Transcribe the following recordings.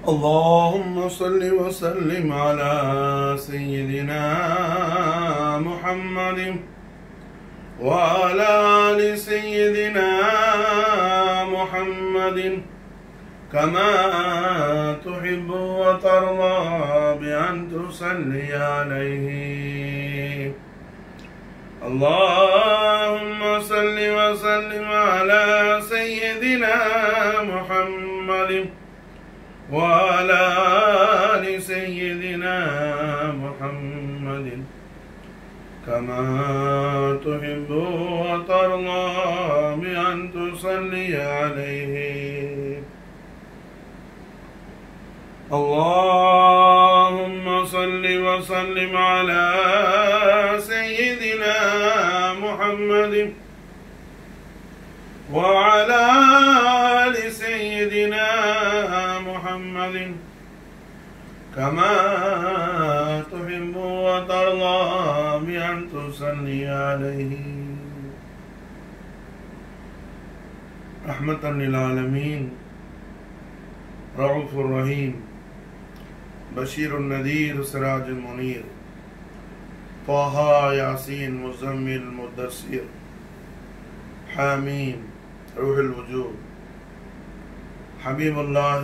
اللهم صل وسلم على سيدنا محمد وعلى آل سيدنا محمد كما تحب وترضى بأن تصلي عليه اللهم صل وسلم على سيدنا محمد وعلى آل سيدنا محمد كما تحب وترضى بأن تصلي عليه اللهم صل وسلم على سيدنا محمد وعلى آل سيدنا محمد كما تحب وترضى بأن تصلي عليه رحمة للعالمين رؤوف الرحيم بشير النذير سراج المنير طه ياسين مزمل مدثر حاميم روح الوجود حبيب الله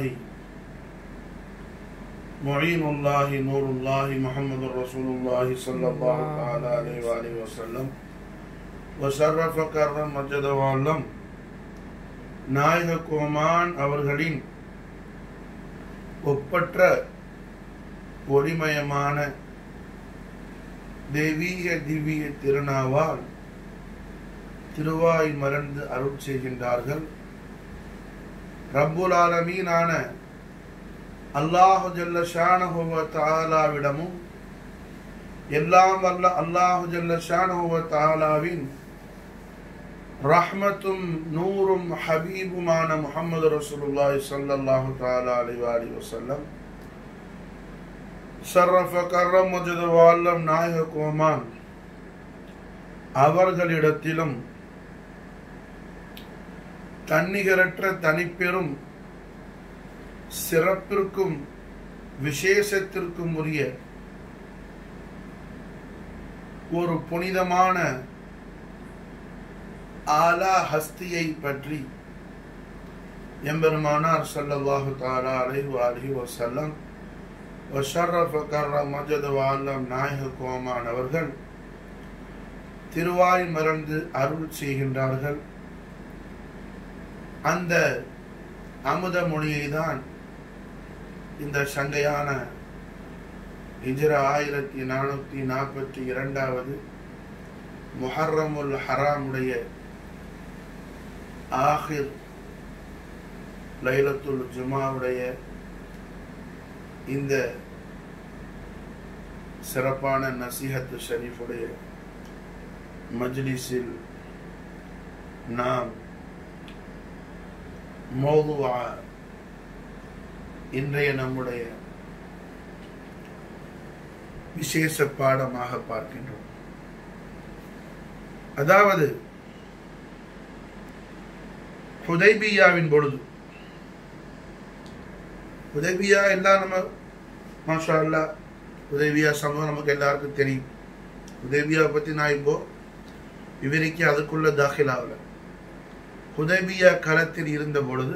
معين الله نور الله محمد رسول الله صلى الله تعالى عليه وآله وسلم وشرف كرم مجد وعلم நாயக கோமான் அவர்களின் ஒப்பற்ற ஒளிமயமான தெய்வீக திவ்ய திருநாவால் திருவாய் மறந்து அருள் செய்கின்றார்கள் ரப்புல் ஆலமீனான அல்லாஹு ஜல்ல ஷானஹுவ தாலாவிடமும் எல்லாம் வல்ல அல்லாஹு ஜல்ல ஷானஹுவ தாலாவின் ரஹ்மத்தும் நூறும் ஹபீபுமான முகமது ரசூலுல்லாஹி ஸல்லல்லாஹு தஆலா அலைஹி வஸல்லம் வஸல்லம் ஷர்ரஃப கர்ரம் மஜத வால்லம் நாயக கோமான் அவர்களிடத்திலும் தன்னிகரற்ற தனிப்பெரும் சிறப்பிற்கும் விசேஷத்திற்கும் உரிய ஒரு புனிதமான ஆலா ஹஸ்தியை பற்றி எம்பெருமானார் ஸல்லல்லாஹு தஆலா அலைஹி வஆலிஹி வஸல்லம் வஷர்ரஃப கர்ர மஜத வால்லம் நாயக கோமான் அவர்கள் திருவாய் மறந்து அருள் செய்கின்றார்கள் அந்த அமுத மொழியை தான் இந்த சங்கையான ஹிஜ்ர ஆயிரத்தி நானூற்றி நாற்பத்தி இரண்டாவது முஹர்ரமுல் ஹராமுடைய ஆஹிர் லைலத்துல் ஜுமாவுடைய இந்த சிறப்பான நசிஹத்து ஷரீஃபுடைய மஜ்லிஸில் நாம் மோதுவா இன்றைய நம்முடைய விசேஷ பாடமாக பார்க்கின்றோம் அதாவது ஹுதைபியாவின் பொழுது உதவியா எல்லாம் நம்ம மாஷா அல்லா உதவியா சம்பவம் நமக்கு எல்லாருக்கும் தெரியும் உதவியா பற்றி நான் இப்போ விவரிக்க அதுக்குள்ள தாখিল ஆகல ஹுதைபியா களத்தில் இருந்த பொழுது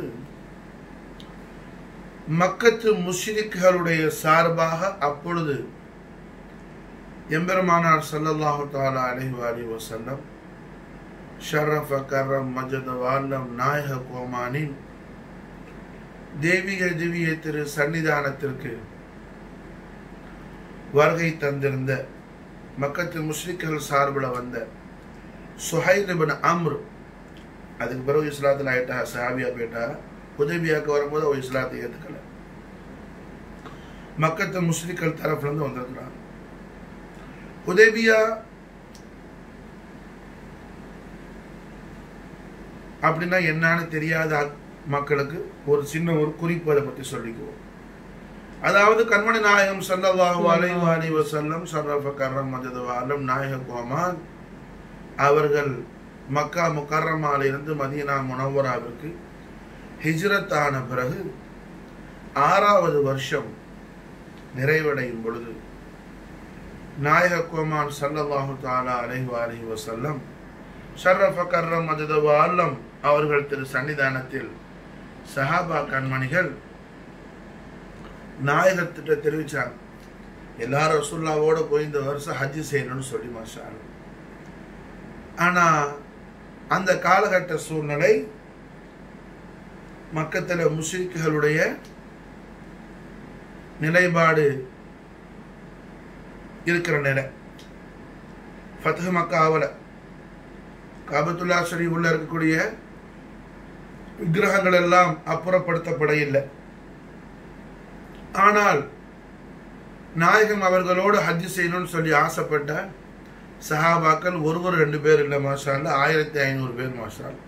மக்கத்து முஷ்ரிக்குகளுடைய சார்பாக அப்பொழுது எம்பெருமானார் ஸல்லல்லாஹு தஆலா அலைஹி வஸல்லம் வஸல்லம் ஷரஃப கரம் மஜத வால்லம் நாயக கோமானின் தேவிக திவ்ய திரு சன்னிதானத்திற்கு வருகை தந்திருந்த மக்கத்து முஸ்லிம்கள் சார்பில் வந்த சுஹைல் இபின் அம்ர் அதுக்கு பிறகு இஸ்லாத்தில் ஆயிட்டா சஹாபியா போயிட்டா உதவியாக்கு வரும்போது அவள் இஸ்லாத்தை ஏற்றுக்கல மக்கத்து முஸ்லிம்கள் தரப்புல இருந்து வந்திருக்கிறான் உதவியா அப்படின்னா என்னன்னு தெரியாத மக்களுக்கு ஒரு சின்ன ஒரு குறிப்பு அதை பற்றி சொல்லிக்குவோம் அதாவது கண்மணி நாயகம் சல்லல்லாஹு அலைஹி அலைஹி வஸல்லம் ஷர்ரஃப கர்ரம் மஜது வாலம் நாயக கோமான் அவர்கள் மக்கா முக்கர்ரமாலிருந்து மதீனா முனவராவிற்கு ஹிஜ்ரத் ஆன பிறகு ஆறாவது வருஷம் நிறைவடையும் பொழுது நாயக கோமான் சல்லல்லாஹு தாலா அலைஹி அலைஹி வசல்லம் ஷர்ரஃப கர்ரம் மஜதவ அல்லம் அவர்கள் திரு சன்னிதானத்தில் சஹாபா கண்மணிகள் நாயகத்திட்ட தெரிவிச்சாங்க எல்லாரும் ரசுல்லாவோட போய் இந்த வருஷம் ஹஜ்ஜி செய்யணும்னு சொல்லி மாஷா அல்லாஹ். ஆனா அந்த காலகட்ட சூழ்நிலை மக்கத்துல முஸ்லிக்குகளுடைய நிலைப்பாடு இருக்கிற நிலை ஃபத்ஹ் மக்காவில் காபத்துல்லா ஷரீஃப் உள்ள இருக்கக்கூடிய விக்கிரகங்கள் எல்லாம் அப்புறப்படுத்தப்பட இல்லை ஆனால் நாயகம் அவர்களோடு ஹஜ் செய்யணும்னு சொல்லி ஆசைப்பட்ட சஹாபாக்கள் ஒருவர் ரெண்டு பேர் இல்லை மாஷா அல்லாஹ், ஆயிரத்தி ஐநூறு பேர் மாஷா அல்லாஹ்.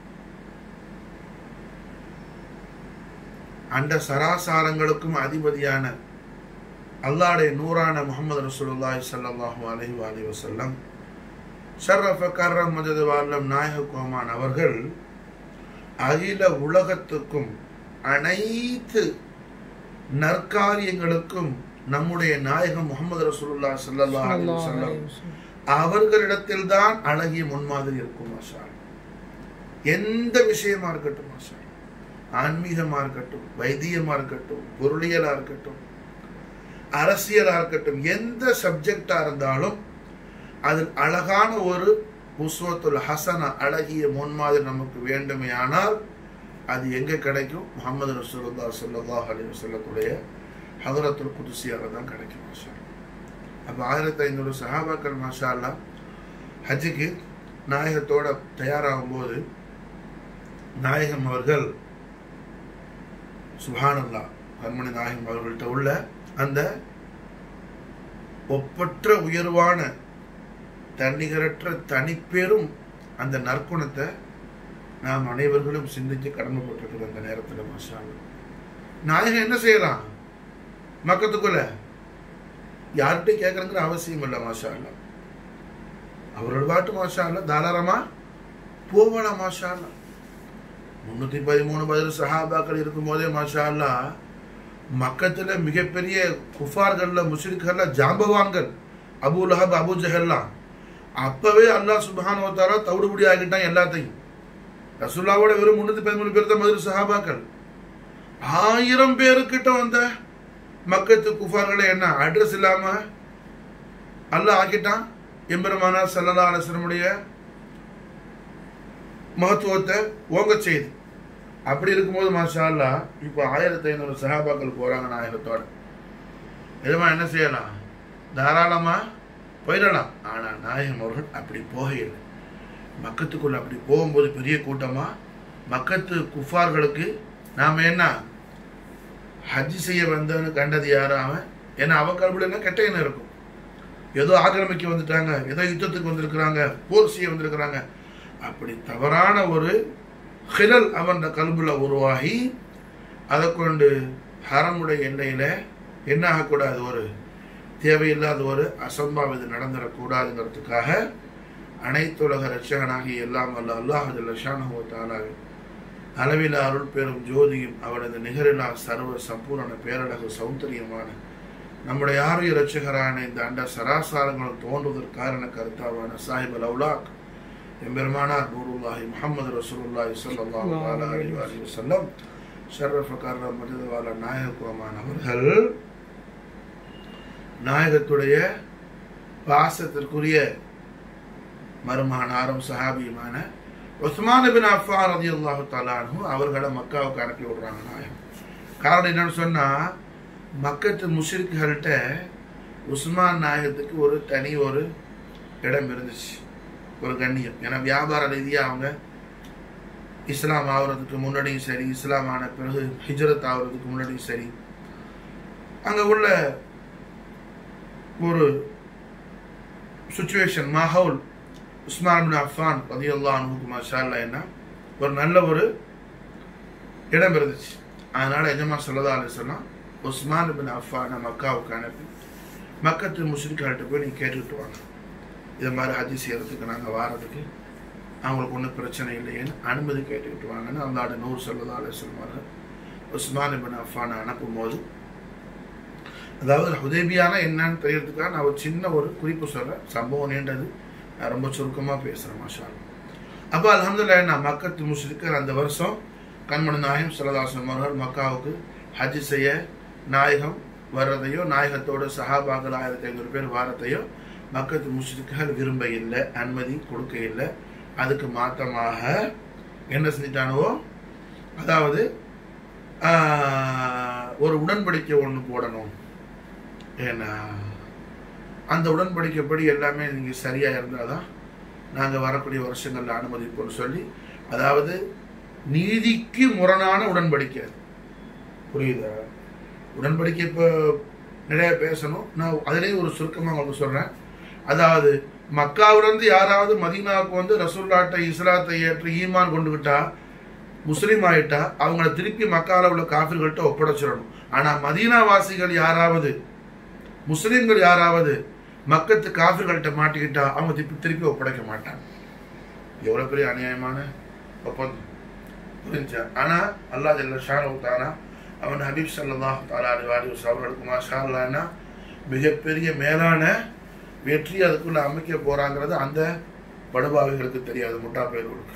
அண்ட சராசாரங்களுக்கும் அதிபதியான அல்லாடைய நூறான முகமது ரசூலுல்லாஹி ஸல்லல்லாஹு அலைஹி வஸல்லம் வஸல்லம் ஷர்ரஃப கர்ரம் மஜது வால்லம் நாயக கோமான் அவர்கள் அகில உலகத்துக்கும் அனைத்து நற்காரியங்களுக்கும் நம்முடைய நாயகம் முகமது ரசூலுல்லாஹி ஸல்லல்லாஹு அலைஹி வஸல்லம் அவர்களிடத்தில் தான் அழகிய முன்மாதிரி இருக்கும் மாஷா அல்லாஹ். எந்த விஷயமா இருக்கட்டும் மாஷா அல்லாஹ். ஆன்மீகமா இருக்கட்டும் வைத்தியமா இருக்கட்டும் பொருளியலா இருக்கட்டும் அரசியலா இருக்கட்டும் எந்த சப்ஜெக்டா இருந்தாலும் அதில் அழகான ஒரு உஸ்வத்துல் ஹசன அழகிய முன்மாதிரி நமக்கு வேண்டுமே ஆனால் அது எங்க கிடைக்கும் முகமது ரசூலுல்லாஹ் ஸல்லல்லாஹு அலைஹி வஸல்லத்துடைய ஹதரத்துல் குதுசியாக தான் கிடைக்கும் மாஷா அல்லாஹ். அப்போ ஆயிரத்தி ஐநூறு சஹாபாக்கள் மாஷா அல்லாஹ் ஹஜ்ஜுக்கு நாயகத்தோட தயாராகும் போது நாயகம் அவர்கள் சுபானல்லா கண்மணி நாயகம் அவர்கள்ட்ட உள்ள அந்த ஒப்பற்ற உயர்வான தன்னிகரற்ற தனிப்பெரும் அந்த நற்குணத்தை நாம் அனைவர்களும் சிந்திச்சு கடமைப்பட்டிருக்கிற அந்த நேரத்தில் மாஷா அல்லாஹ். நாயகம் என்ன செய்யலாம் மக்கத்துக்குள்ள யார்கிட்டையும் கேட்கறங்கிற அவசியம் இல்லை மாஷா அல்லாஹ். அவரோட பாட்டு மாஷா அல்லாஹ் தாராளமா போகலாம் மாஷா அல்லாஹ். முன்னூத்தி பதிமூணு பதில் சஹாபாக்கள் இருக்கும் போதே மாஷா அல்லாஹ் மக்கத்துல மிகப்பெரிய குஃபார்கள்ல முஷ்ரிக்கள்ல ஜாம்பவான்கள் அபு லஹப் அபு ஜஹல்லாம் அப்பவே அல்லாஹ் சுப்ஹானஹு வ தஆலா தவிடுபடி ஆகிட்டான் எல்லாத்தையும் ரசூல்லாவோட வெறும் முன்னூத்தி பதிமூணு பேர் தான் மதுரை சஹாபாக்கள் ஆயிரம் பேருக்கிட்ட வந்த மக்கத்து குஃபார்களை என்ன அட்ரஸ் இல்லாம அல்லாஹ் ஆக்கிட்டான் எம்பெருமானார் சல்லல்லா அலிஸ்லமுடைய மகத்துவத்தை ஓங்க செய்து அப்படி இருக்கும்போது மாஷா அல்லாஹ் இப்போ ஆயிரத்தி ஐநூறு சஹாபாக்கள் போறாங்க நாயகத்தோட எதுமா என்ன செய்யலாம் தாராளமா போயிடலாம் ஆனா நாயகம் அவர்கள் அப்படி போகையில்லை மக்கத்துக்குள்ள அப்படி போகும்போது பெரிய கூட்டமா மக்கத்து குஃபார்களுக்கு நாம என்ன ஹஜ் செய்ய வந்தவனு கண்டது யாரும் அவன் ஏன்னா அவன் கல்வில என்ன கெட்ட எண்ணம் இருக்கும் ஏதோ ஆக்கிரமிக்க வந்துட்டாங்க ஏதோ யுத்தத்துக்கு வந்திருக்கிறாங்க போர் செய்ய வந்திருக்கிறாங்க அப்படி தவறான ஒரு ஹிலல் அவன் கல்புல உருவாகி அதை கொண்டு ஹரமுடைய எல்லையில என்ன ஆகக்கூடாது ஒரு தேவையில்லாத ஒரு அசம்பாவிதம் நடந்துடக்கூடாதுங்கிறதுக்காக அனைத்துலக ரட்சகனாகி எல்லாம் வல்ல அல்லாஹ் லஷானஹுவத்தாலாக அளவில் அருள் பெரும் ஜோதியும் அவரது நிகரிலா சர்வ சம்பூரண பேரழகு சௌந்தரியமான நம்முடைய ஆரோக்கிய ரட்சகரான இந்த அண்ட சராசாரங்களும் தோன்றுவதற்கு காரண கருத்தாவான சாஹிப் அல் அவுலாக் எம்பெருமானார் நூருல்லாஹி முஹம்மது ரசூலுல்லாஹி ஸல்லல்லாஹு அலைஹி வஸல்லம் ஷர்ரஃப கர்ரம் மஜதவால நாயகத்துவமான அவர்கள் நாயகத்துடைய பாசத்திற்குரிய மருமகனாரும் சஹாபியுமான உஸ்மான் பின் அஃபான் ரலியல்லாஹு தஆலா அன்ஹு அவர்களை மக்காவுக்கு அனுப்பி விடுறாங்க நாயகம் காரணம் என்னன்னு சொன்னா மக்கத்து முஷ்ரிக்குகள்கிட்ட உஸ்மான் நாயகத்துக்கு ஒரு தனி ஒரு இடம் இருந்துச்சு ஒரு கண்ணியம் ஏன்னா வியாபார ரீதியாக அவங்க இஸ்லாம் ஆகுறதுக்கு முன்னாடியும் சரி இஸ்லாம் ஆன பிறகு ஹிஜ்ரத் ஆகுறதுக்கு முன்னாடியும் சரி அங்கே உள்ள ஒரு சுச்சுவேஷன் மாஹவுல் உஸ்மான் பின் அஃபான் ரதியுல்லா அனுக்கு மாஷா அல்லாஹ் என்ன ஒரு நல்ல ஒரு இடம் இருந்துச்சு அதனால எஜமா சொல்லதா சொன்னா உஸ்மான் பின் அஃபானை மக்காவுக்கு அனுப்பி மக்கத்து முஸ்லிம்கிட்ட போய் நீங்க கேட்டுக்கிட்டு வாங்க இது மாதிரி ஹஜ் செய்யறதுக்கு நாங்கள் வாரதுக்கு அவங்களுக்கு ஒன்றும் பிரச்சனை இல்லைன்னு அனுமதி கேட்டுக்கிட்டு வாங்கன்னு அல்லாட நூறு சொல்லதா சொல்லுவார்கள் உஸ்மான் இபின் அஃபானை அனுப்பும்போது அதாவது ஹுதேபியானா என்னன்னு தெரியறதுக்காக நான் ஒரு சின்ன ஒரு குறிப்பு சொல்கிறேன் சம்பவம் நீண்டது நான் ரொம்ப சுருக்கமாக பேசுகிறேன் மாஷா அப்போ அலமதுல்லா நான் மக்கத்து முஸ்லிக்கர் அந்த வருஷம் கண்மணி நாயகம் சரதாசன் அவர்கள் மக்காவுக்கு ஹஜ் செய்ய நாயகம் வர்றதையோ நாயகத்தோட சஹாபாக்கள் ஆயிரத்தி ஐநூறு பேர் வாரத்தையோ மக்கத்து முஸ்லிக்குகள் விரும்ப இல்லை அனுமதி கொடுக்க இல்லை அதுக்கு மாற்றமாக என்ன செஞ்சிட்டானுவோ அதாவது ஆஹ், ஒரு உடன்படிக்கை ஒன்று போடணும் ஏன்னா அந்த உடன்படிக்கைப்படி எல்லாமே நீங்கள் சரியாக இருந்தால் தான் நாங்கள் வரக்கூடிய வருஷங்களில் அனுமதிப்போம்னு சொல்லி அதாவது நீதிக்கு முரணான உடன்படிக்கை அது. புரியுதா உடன்படிக்கை இப்போ நிறைய பேசணும் நான் அதிலேயே ஒரு சுருக்கமாக உங்களுக்கு சொல்கிறேன் அதாவது மக்காவிலிருந்து யாராவது மதீனாவுக்கு வந்து ரசூல்லாட்டை இஸ்லாத்தை ஏற்று ஈமான் கொண்டுகிட்டா முஸ்லீம் ஆயிட்டா அவங்கள திருப்பி மக்காவில் உள்ள காஃபிர்கள்ட்ட ஒப்படைச்சிடணும் ஆனால் மதீனா வாசிகள் யாராவது முஸ்லீம்கள் யாராவது மக்கத்து காஃபிர்கள்ட்ட மாட்டிக்கிட்டா அவங்க திருப்பி திருப்பி ஒப்படைக்க மாட்டாங்க எவ்வளோ பெரிய அநியாயமான ஒப்பந்தம் புரிஞ்சா ஆனால் அல்லாஹ் ஜல்ல ஷானவுத்தானா அவன் ஹபீப் ஸல்லல்லாஹு தஆலா அலைஹி வஸல்லம் அவர்களுக்கு மாஷா அல்லாஹ்னா மிகப்பெரிய மேலான வெற்றி அதுக்குள்ள அமைக்க போறாங்கிறது அந்த படுபாவிகளுக்கு தெரியாது முட்டா பேர்களுக்கு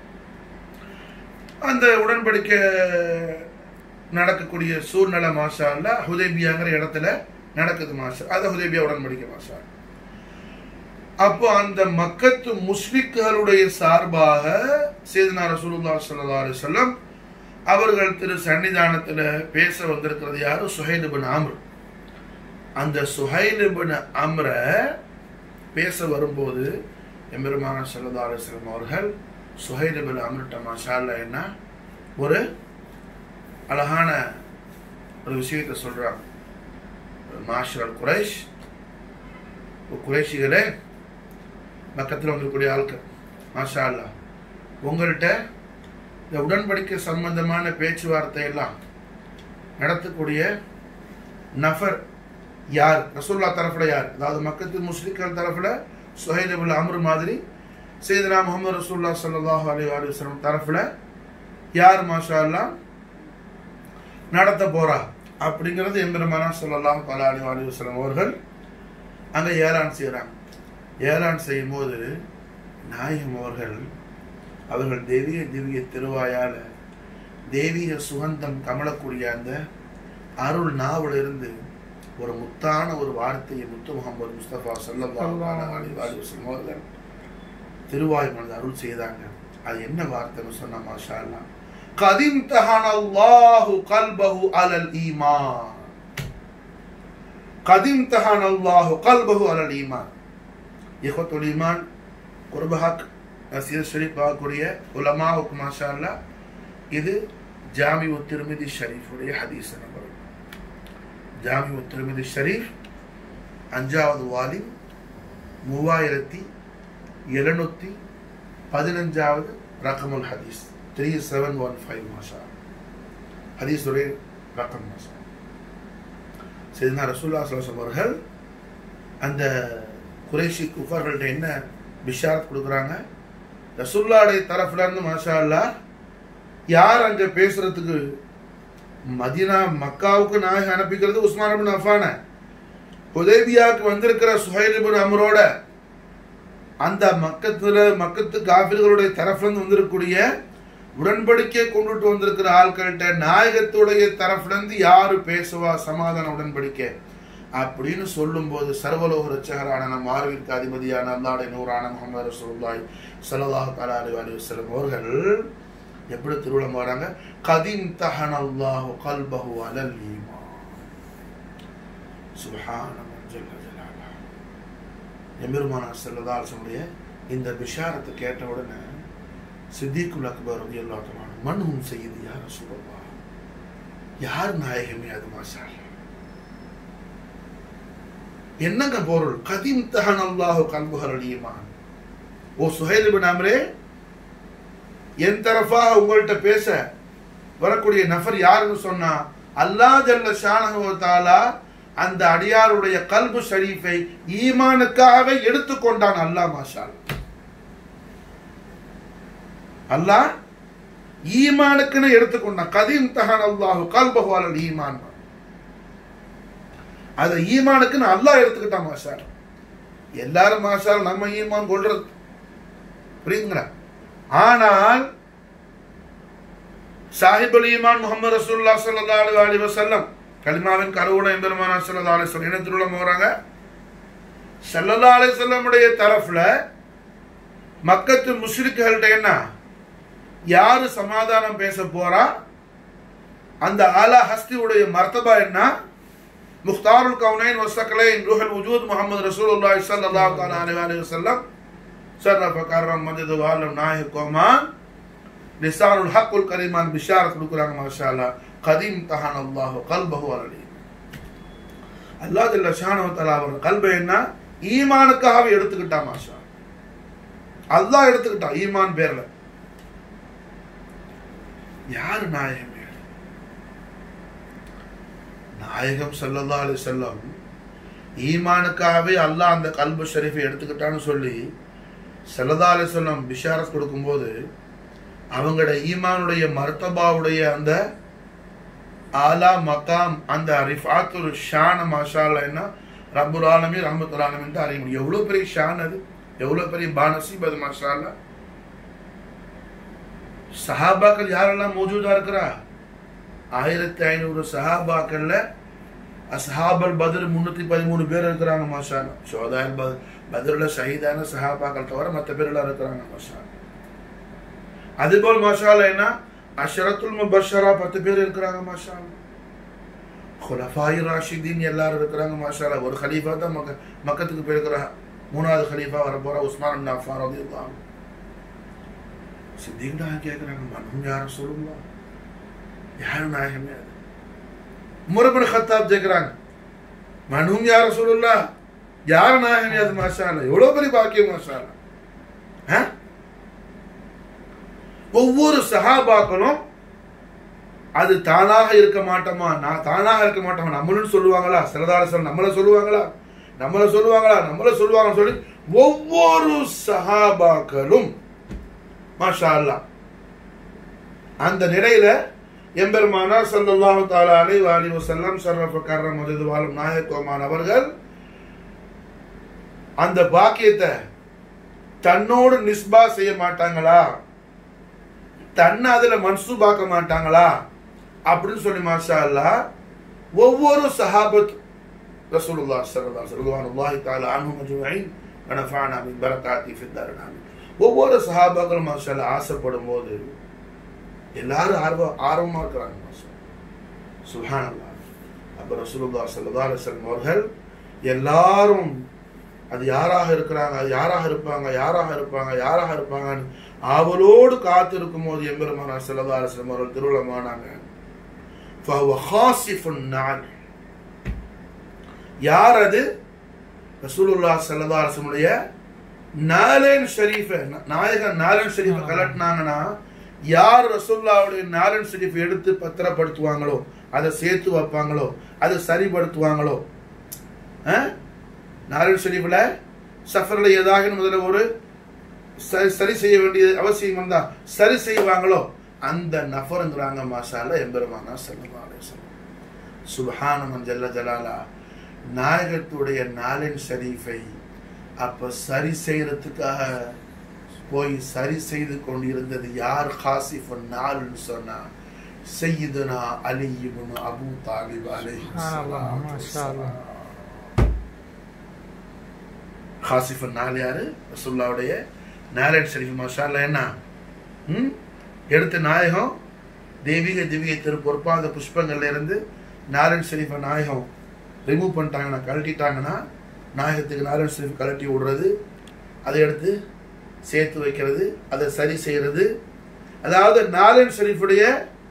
அந்த உடன்படிக்கை நடக்கக்கூடிய சூழ்நிலை மாஷா அல்ல ஹுதேபியாங்கிற இடத்துல நடக்குது மாஷா அது ஹுதேபியா உடன்படிக்கை மாஷா அப்போ அந்த மக்கத்து முஸ்லிக்குகளுடைய சார்பாக சேதனா ரசூலுல்லாஹி ஸல்லல்லாஹு அலைஹி வஸல்லம் அவர்கள் திரு சன்னிதானத்தில் பேச வந்திருக்கிறது யாரு சுஹைல் பின் அம்ர் அந்த சுஹைல் பின் அம்ர பேச வரும்போது எம்பெருமான ஸல்லல்லாஹு அலைஹி வஸல்லம் அவர்கள் சுஹைல் பின் அம்ர்ட்ட மாஷா அல்லாஹ் என்ன ஒரு அழகான ஒரு விஷயத்தை சொல்றாங்க மாஷர் குரைஷ் குறைஷிகளே பக்கத்தில் வந்திருக்கக்கூடிய ஆட்கள் மாஷா அல்லா உங்கள்கிட்ட இந்த உடன்படிக்கை சம்பந்தமான பேச்சுவார்த்தை எல்லாம் நடத்தக்கூடிய நஃபர் யார் ரசூல்லா தரப்புல யார் அதாவது மக்கத்து முஸ்லிம்கள் தரப்புல சுஹைல் அமர் மாதிரி சைதனா முகமது ரசூல்லா ஸல்லல்லாஹு அலைஹி வஸல்லம் தரப்புல யார் மாஷா அல்லா நடத்த போறா அப்படிங்கிறது எம்பெருமானா ஸல்லல்லாஹு தஆலா அலைஹி வஸல்லம் அவர்கள் அங்க ஏலான் செய்கிறாங்க ஏலான் செய்யும் போது நாயகம் அவர்கள் அவர்கள் தெய்வீக திவ்ய திருவாயால தெய்வீக சுகந்தம் கமலக்கூடிய அந்த அருள் நாவல இருந்து ஒரு முத்தான ஒரு வார்த்தையை முத்து முகமது முஸ்தபா சல்லல்லாஹு அலைஹி வஸல்லம் அவர்கள் திருவாய் மனது அருள் செய்தாங்க அது என்ன வார்த்தைன்னு சொன்னா மாஷா அல்லாஹ் கதிம் தஹானல்லாஹு கல்பஹு அலல் ஈமான் கதிம் தஹானல்லாஹு கல்பஹு அலல் ஈமான் இஹத்துல் ஈமான் குர்பஹக் நசீர் ஷரீப் பார்க்கக்கூடிய உலமாவுக்கு மாஷா அல்லா இது ஜாமி திருமிதி ஷரீஃபுடைய ஹதீஸ் நம்பர் ஜாமி திருமிதி ஷரீஃப் அஞ்சாவது வாலி மூவாயிரத்தி எழுநூத்தி பதினஞ்சாவது ரகமுல் ஹதீஸ் த்ரீ செவன் ஒன் ஃபைவ் மாஷா ஹதீஸுடைய ரகம் மாஷா சரினா ரசூல்லா சலாசம் அவர்கள் அந்த குறைஷி குஃபர்கள்ட்ட என்ன பிஷாரத் கொடுக்குறாங்க ரசுல்லாடைய தரப்புல இருந்து மாஷா அல்லா யார் அங்க பேசுறதுக்கு மதீனா மக்காவுக்கு நாயகம் அனுப்பிக்கிறது உஸ்மான் பின் அஃபான ஹுதைபியாவுக்கு வந்திருக்கிற சுஹைல் பின் அமரோட அந்த மக்கத்துல மக்கத்து காபிர்களுடைய தரப்புல இருந்து வந்திருக்கக்கூடிய உடன்படிக்கை கொண்டுட்டு வந்திருக்கிற ஆட்கள்கிட்ட நாயகத்துடைய தரப்புல இருந்து யாரு பேசுவா சமாதான உடன்படிக்கை அப்படின்னு சொல்லும்போது சர்வலோக ரச்சகரான நம் ஆர்விற்கு அதிபதியான அல்லாடைய நூறான முகமது ரசூல்லாய் சல்லாஹ் தலா அலி அலி வசலம் அவர்கள் எப்படி திருவிழம் வராங்க கதிம் தஹன் அல்லாஹு கல்பஹு அலல் ஈமான் சுபஹான ஜல்ல ஜலாலா எம்பெருமானா செல்லதாசனுடைய இந்த பிஷாரத்தை கேட்ட உடனே சித்திகுல் அக்பர் ரதி அல்லாத்தமான மண்ஹும் செய்யுது யார் ரசூலல்லா யார் நாயகமே அது மாஷா அல்லாஹ். என்னங்க பொருள் கதிம் தஹன் அல்லாஹு கல்புஹர் ஈமான் ஓ சுஹைல் பின் அம்ரே என் தரஃபா உங்கள்கிட்ட பேச வரக்கூடிய நபர் யாருன்னு சொன்னா அல்லாஹ் ஜல்ல ஷானஹு வ தஆலா அந்த அடியாருடைய கல்பு ஷரீஃபை ஈமானுக்காகவே எடுத்துக்கொண்டான் அல்லாஹ் மாஷா அல்லாஹ். அல்லாஹ் ஈமானுக்குன்னு எடுத்துக்கொண்டான் கதீம் தஹான் அல்லாஹு கல்பஹுவால் ஈமான் அதை ஈமானுக்குன்னு அல்லாஹ் எடுத்துக்கிட்டான் மாஷா எல்லாரும் மாஷா நம்ம ஈமான் கொள்றது புரியுதுங்களா ஆனால் சாஹிபுல் ஈமான் முகமது ரசூல்லா ஸல்லல்லாஹு அலைஹி வஸல்லம் கலிமாவின் கருவுட எம்பெருமானார் ஸல்லல்லாஹு அலைஹி வஸல்லம் என்ன திருவிழா போறாங்க ஸல்லல்லாஹு அலைஹி வஸல்லமுடைய தரப்புல மக்கத்து முஷ்ரிக்குகள்ட்ட என்ன யாரு சமாதானம் பேச போறா அந்த ஆலா ஹஸ்தியுடைய மர்த்தபா என்ன முக்தாருல் கவுனைன் வசக்கலைன் ரூஹல் வஜூத் முகமது ரசூலுல்லாஹி ஸல்லல்லாஹு தஆலா அலைஹி வஸல்லம் ஷரஃப கர்ரம் மஜது வாலம் நாயக் கோமான் லிசானுல் ஹக்குல் கரீமான் பிஷாரத் கொடுக்குறாங்க மாஷா அல்லாஹ் கதீம் தஹான் அல்லாஹ் கல்பஹு அலி அல்லாஹ் ஜல்ல ஷானஹு தஆலா அவர் கல்பை என்ன ஈமானுக்காக எடுத்துக்கிட்டா மாஷா அல்லாஹ் எடுத்துக்கிட்டான் ஈமான் பேர்ல யாரு நாயகம் நாயகம் ஸல்லல்லாஹு அலைஹி வஸல்லம் ஈமானுக்காகவே அல்லாஹ் அந்த கல்பு ஷரீஃபை எடுத்துக்கிட்டான்னு சொல்லி ஸல்லல்லாஹு அலைஹி வஸல்லம் பிஷாரத் கொடுக்கும்போது அவங்களோட ஈமானுடைய மர்த்தபாவுடைய அந்த ஆலா மகாம் அந்த ரிஃபாத்துல் ஷான மாஷால என்ன ரப்புல் ஆலமி ரஹமத்துல் ஆலமின் தான் அறிய முடியும் எவ்வளோ பெரிய ஷான் அது எவ்வளோ பெரிய பானசீப் அது மாஷால்லா சஹாபாக்கள் யாரெல்லாம் மௌஜூதா இருக்கிறா ஆயிரத்தி ஐநூறு சஹாபாக்கள்ல அஸ்ஹாபல் பத்ர் முன்னூத்தி பதிமூணு பேர் இருக்கிறாங்க மாஷா ஷோதாயல் பத்ரில் ஷஹீதான சஹாபாக்கள் தவிர மற்ற பேர் எல்லாம் இருக்கிறாங்க மாஷா அதுபோல் மாஷால என்ன அஷரத்துல் முபஷரா பத்து பேர் இருக்கிறாங்க மாஷா குலஃபாய் ராஷிதீன் எல்லாரும் இருக்கிறாங்க மாஷா ஒரு ஹலீஃபா தான் மக்க மக்கத்துக்கு போயிருக்கிற மூணாவது ஹலீஃபா வர போற உஸ்மான் அஃபான் ரலியல்லாஹு சித்திகடா கேட்குறாங்க மனம் யாரும் சொல்லுங்களா யாரும் நாயகமே அது உமர்பின் ஹத்தாப் கேட்குறாங்க மனும் யார சொல்லுல்லா யார் நாயகமே அது மாஷா எவ்வளோ பெரிய பாக்கியம் மாஷா ஒவ்வொரு சஹாபாக்களும் அது தானாக இருக்க மாட்டோமா நான் தானாக இருக்க மாட்டோமா நம்மளும் சொல்லுவாங்களா சிறதாரசன் நம்மள சொல்லுவாங்களா நம்மள சொல்லுவாங்களா நம்மள சொல்லுவாங்கன்னு சொல்லி ஒவ்வொரு சஹாபாக்களும் மாஷா அல்லா அந்த நிலையில எம்பெருமானார் சல்லல்லாஹு தாலா அலை வாலி வசல்லம் ஷர்ரஃப கர்ரம் மஜது வாழும் நாயக்கோமான் அவர்கள் அந்த பாக்கியத்தை தன்னோடு நிஸ்பா செய்ய மாட்டாங்களா தன்னை அதுல மன்சூபாக்க மாட்டாங்களா அப்படின்னு சொல்லி மாஷா அல்லா ஒவ்வொரு சஹாபத் ரசூலுல்லாஹ் ஸல்லல்லாஹு அலைஹி வஸல்லம் தஆலா அன்ஹும் அஜ்மஈன் வனஃபஅனா பில் பரகாத்தி ஃபித் தர்னாமி ஒவ்வொரு சஹாபாக்கள் மாஷால ஆசைப்படும் போது எல்லாரும் ஆர்வம் ஆர்வமா இருக்கிறாங்க மாஷா சுஹானல்லா அப்ப ரசூலுல்லா ஸல்லல்லாஹு அலைஹி வஸல்லம் அவர்கள் எல்லாரும் அது யாராக இருக்கிறாங்க அது யாராக இருப்பாங்க யாராக இருப்பாங்க யாராக இருப்பாங்கன்னு ஆவலோடு காத்து இருக்கும் போது எம்பெருமானா ஸல்லல்லாஹு அலைஹி வஸல்லம் அவர்கள் திருவிழமானாங்க ஃபஹுவ ஹாசிஃபுன் நார் யார் அது ரசூலுல்லாஹ் ஸல்லல்லாஹு அலைஹி வஸல்லம் நாலன் ஷரீஃப நாயகன் நாலன் ஷரீஃப கலட்டினாங்கன்னா யார் ரசூல்லாவுடைய நாலன் ஷரீஃப் எடுத்து பத்திரப்படுத்துவாங்களோ அதை சேர்த்து வைப்பாங்களோ அதை சரிப்படுத்துவாங்களோ நாலன் ஷரீஃபில் சஃபரில் ஏதாவது முதல்ல ஒரு சரி செய்ய வேண்டியது அவசியம் இருந்தா சரி செய்வாங்களோ அந்த நஃபருங்கிறாங்க மாசால எம்பெருமானா சல்லா அலிஸ்லாம் சுபஹானமன் ஜல்ல ஜலாலா நாயகத்துடைய நாளின் ஷரீஃபை அப்ப சரி செய்யறதுக்காக போய் சரி செய்து கொண்டிருந்தது யார் ஹாசிஃப் நாள்னு சொன்னா சையதுனா அலி இப்னு அபூ தாலிப் அலைஹி ஹாசிஃப் நாள் யாரு ரசூல்லாவுடைய நாராயண் ஷரீஃப் மாஷால்ல என்ன ம் எடுத்த நாயகம் தெய்வீக திவ்ய திரு பொற்பாத புஷ்பங்கள்ல இருந்து நாராயண் ஷரீஃபை நாயகம் ரிமூவ் பண்ணிட்டாங்கன்னா கழட்டிட்டாங்கன்னா நாயகத்துக்கு நாராயண் ஷரீஃப் கழட்டி விடுறது அதை எடுத்து சேர்த்து வைக்கிறது அதை சரி செய்யறது அதாவது நாராயண் ஷரீஃபுடைய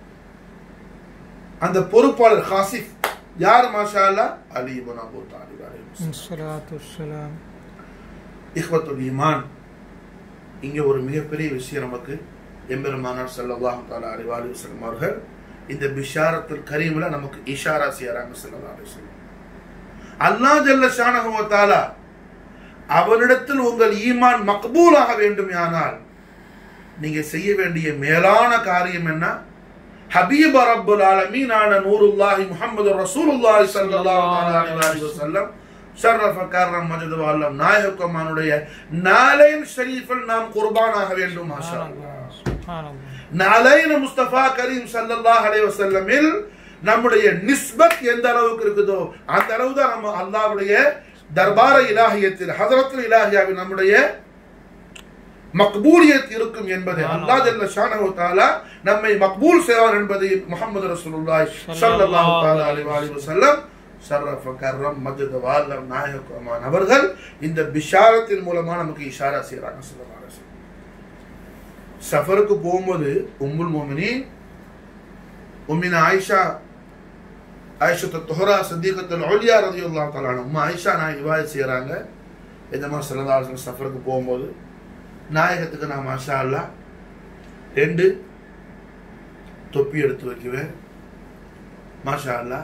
அந்த பொறுப்பாளர் ஹாசிஃப் யார் மாஷா அல்லா அலி இப்னு அபூ தாலிப் அலைஹி இஹ்வத்துல் ஈமான் இங்கே ஒரு மிகப்பெரிய விஷயம் நமக்கு எம்பெருமானார் சல்லல்லாஹு தாலா அலிவாலி வசலம் அவர்கள் இந்த பிஷாரத்துல் கரீமில் நமக்கு இஷாரா செய்யறாங்க சல்லா அலிஸ்லம் அல்லா ஜல்ல ஷானஹு தாலா அவனிடத்தில் உங்கள் ஈமான் மக்பூலாக வேண்டும் ஆனால் நீங்க செய்ய வேண்டிய மேலான காரியம் என்ன ஹபீப் ரப்புல் ஆலமீனான நூருல்லாஹி முஹம்மது ரசூலுல்லாஹி ஸல்லல்லாஹு அலைஹி வஸல்லம் ஷர்ரஃப கர்ரம் மஜது வல்லம் நாயகமானுடைய நாளைன் ஷரீஃபில் நாம் குர்பானாக வேண்டும் மாஷா அல்லாஹ் சுப்ஹானல்லாஹ் நாளைன முஸ்தபா கரீம் ஸல்லல்லாஹு அலைஹி வஸல்லமில் நம்முடைய நிஸ்பத் எந்த அளவுக்கு இருக்குதோ அந்த அளவு தான் நம்ம அல்லாஹ்வுடைய தர்பார இலாஹியத்தில் ஹஜரத்துல் இலாஹியாவில் நம்முடைய மக்பூலியத் இருக்கும் என்பதை அல்லாஹ் ஜல்ல ஷானஹு தஆலா நம்மை மக்பூல் செய்வார் என்பதை முஹம்மது ரசூலுல்லாஹி ஸல்லல்லாஹு தஆலா அலைஹி வஸல்லம் ஷர்ரஃப கர்ரம் மஜ்த வால்லம் நாயகமான் அவர்கள் இந்த பிஷாரத்தின் மூலமா நமக்கு இஷாரா செய்றாங்க ஸல்லல்லாஹு அலைஹி வஸல்லம் சஃபருக்கு போகும்போது உம்முல் மோமினின் உம்மின ஆயிஷா ஆயிஷத்து துஹரா சதீகத்துல் உலியா ரதியுல்லாஹு தஆலா அன்ஹா. உம்மா ஆயிஷா நான் இவாயத் செய்றாங்க எஜமா ஸல்லல்லாஹு அலைஹி வஸல்லம் சஃபருக்கு போகும்போது நாயகத்துக்கு நான் மாஷா அல்லா ரெண்டு தொப்பி எடுத்து வைக்குவேன் மாஷா அல்லா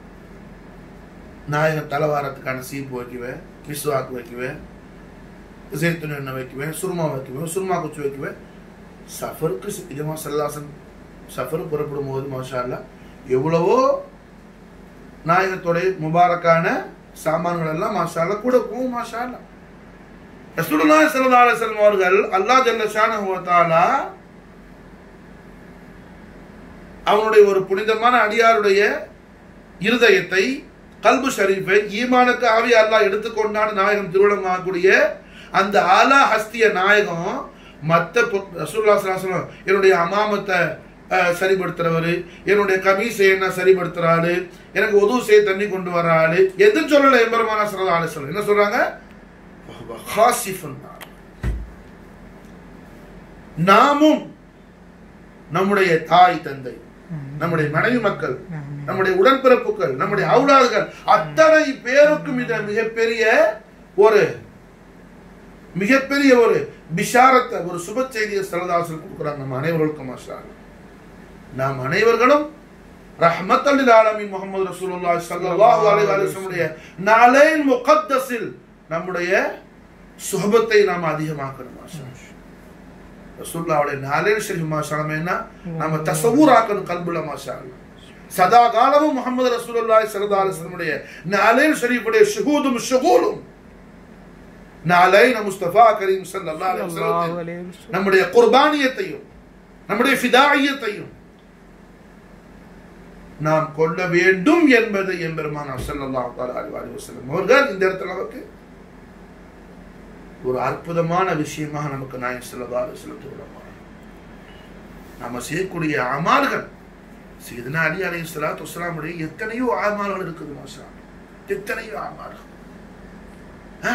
நாயகன் தலைவாரத்துக்கான சீப்பு வைக்குவேன் மிஸ்வாக்கு வைக்குவேன் ஜெய்துன் எண்ணெய் வைக்குவேன் சுருமா வைக்குவேன் சுருமா குச்சி வைக்குவேன் சஃபருக்கு இதமா சல்லாசன் சஃபர் புறப்படும் போது மாஷா அல்லா எவ்வளவோ நாயகத்துடைய முபாரக்கான சாமான்கள் எல்லாம் மாஷா அல்லா கூட போகும் மாஷா அல்லா ரசூலுல்லாஹி ஸல்லல்லாஹு அலைஹி வஸல்லம் அவர்கள் அல்லாஹ் ஜல்ல ஷானஹு வ தஆலா அவனுடைய ஒரு புனிதமான அடியாருடைய இருதயத்தை கல்பு ஷரீஃபை ஈமானுக்கு ஆவி அல்லாஹ் எடுத்துக்கொண்டான நாயகம் திருவிழம் ஆகக்கூடிய அந்த ஆலா ஹஸ்திய நாயகம் மற்ற ரசூல்லா சலாசலம் என்னுடைய அமாமத்தை அஹ், சரிப்படுத்துறவரு என்னுடைய கமீஸை என்ன சரிப்படுத்துறாரு எனக்கு உதவு செய்ய தண்ணி கொண்டு வர ஆளு எது சொல்லல எம்பெருமானா சல்லா அலி சொல்ல என்ன சொல்றாங்க ஹாசிஃபுன் நார். நாமும் நம்முடைய தாய் தந்தை நம்முடைய மனைவி மக்கள் நம்முடைய உடன்பிறப்புகள் நம்முடைய அவுலாதுகள் அத்தனை பேருக்கும் இந்த மிகப்பெரிய ஒரு மிகப்பெரிய ஒரு பிஷாரத்தை ஒரு சுப செய்தியை சரதாசன் கொடுக்குறாங்க நம்ம அனைவருக்கும் மாஷா அல்லாஹ். நாம் அனைவர்களும் ரஹ்மத்தல்லில் ஆலமீன் முகமது ரசூலுல்லாஹி ஸல்லல்லாஹு அலைஹி வஸல்லம் நாளைன் முகத்தஸில் நம்முடைய சுஹபத்தை நாம் அதிகமாக்கணும் மாஷா அல்லாஹ். ரசூலுல்லாஹுடைய நாளைன் ஷரீஃப் மாஷா அல்லாஹ் என்ன நம்ம தசவூர் ஆக்கணும் கல்புல மாஷா அல்லாஹ். சதா காலமும் முகமது ரசூலுல்லாஹி ஸல்லல்லாஹு அலைஹி வஸல்லமுடைய நாளைன் ஷரீஃபுடைய ஷுஹூதும் ஷுகூலும் நாளைன் முஸ்தபா கரீம் ஸல்லல்லாஹு அலைஹி ஸல்லல்லாஹு வஸல்லம் அலைஹி வஸல்லம். நம்முடைய குர்பானியத்தையும் நம்முடைய ஃபிதாயியத்தையும் நாம் கொள்ள வேண்டும் என்பது எம்பெருமான் ஸல்லல்லாஹு தஆலா அலைஹி வஸல்லம் அவர்கள் இந்த இடத்துல நமக்கு ஒரு அற்புதமான விஷயமாக நமக்கு நாயகம் ஸல்லல்லாஹு அலைஹி வஸல்லம் சொல்லுவாங்க நாம செய்யக்கூடிய அமால்கள் சீதனா அலி அலைஹி ஸலாத்து வஸலாமுடைய எத்தனையோ அமால்கள் இருக்குது மாஷா அல்லாஹ். எத்தனையோ அமால்கள் ஆ?